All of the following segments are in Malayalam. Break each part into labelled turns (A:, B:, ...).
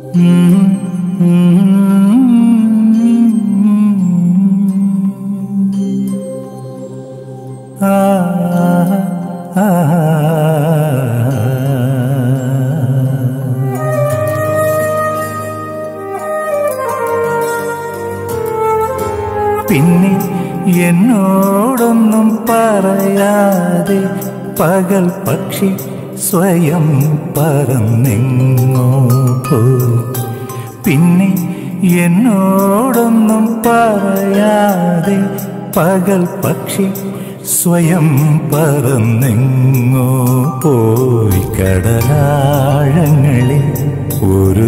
A: പിന്നെ എന്നോടൊന്നും പറയാതെ പകൽ പക്ഷി സ്വയം പറന്നെങ്ങോ പോയി പിന്നെ എന്നോടൊന്നും പറയാതെ പകൽ പക്ഷി സ്വയം പറന്നെങ്ങോ പോയി കടലാഴങ്ങളിൽ ഒരു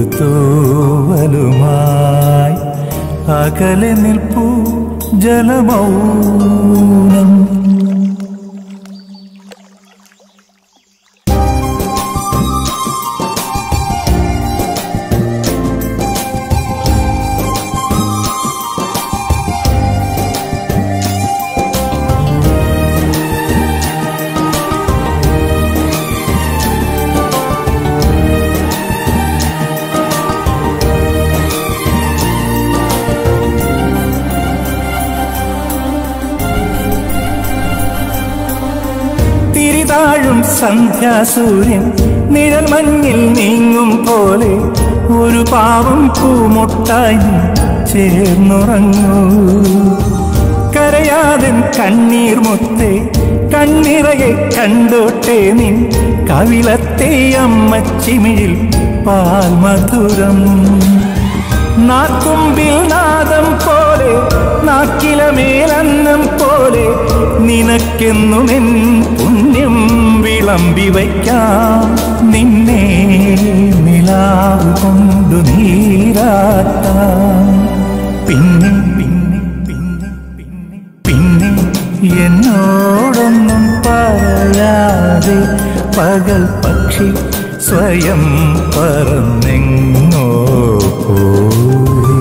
A: തൂവലുമായി അകലെ നിൽപ്പൂ ജലമൗനം തിരിതാഴും സന്ധ്യാസൂര്യൻ നിഴൽ മഞ്ഞിൽ നീങ്ങും പോലെ ഒരു പാവം പൂമൊട്ടായി നീ ചേർന്നുറങ്ങൂ കരയാതൻ കണ്ണീർ മുത്തേ കണ്ണിറയെ കണ്ടോട്ടെ നിൻ കവിളത്തെ അമ്മച്ചിമിഴിൽ പാൽ മധുരം നാക്കുമ്പിൽ നാദം പോലെ നാക്കിലമേലന്നം പോലെ നിനക്കെന്നുമെൻ പുണ്യം വിളമ്പി വയ്ക്കാം നിന്നെ നിലാവ് കൊണ്ടു നീരാട്ടാം പിന്നെ പിന്നെ പിന്നെ പിന്നെ പിന്നെ എന്നോടൊന്നും പറയാതെ പകൽ പക്ഷി സ്വയം പറന്നെങ്ങോ പോയി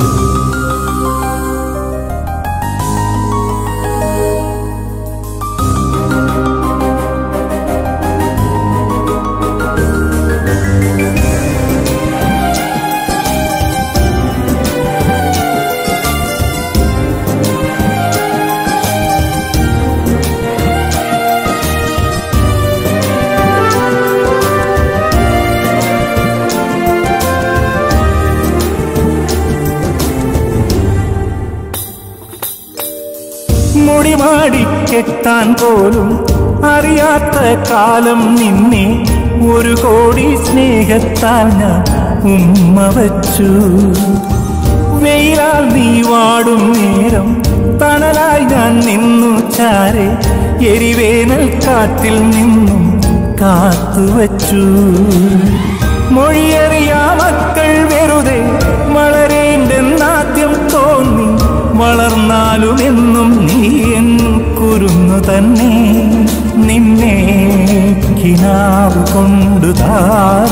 A: മുടിമാടി കെട്ടാൻ പോലും അറിയാത്ത കാലം നിന്നെ ഒരു കോടി സ്നേഹത്താൽ ഞാൻ ഉമ്മ വച്ചു വെയിലാൽ നീ വാടും നേരം തണലായി ഞാൻ നിന്നു ചാരെ എരിവേനൽ കാറ്റിൽ നിന്നും കാത്തുവച്ചു മൊഴിയറിയാ മക്കൾ വെറുതെ വളരേണ്ടെന്നാദ്യം തോന്നി വളർന്നാലും എന്നും നീ എൻ കുരുന്നു തന്നെ നിന്നെ കിനാവ് കൊണ്ടു താരാട്ടാം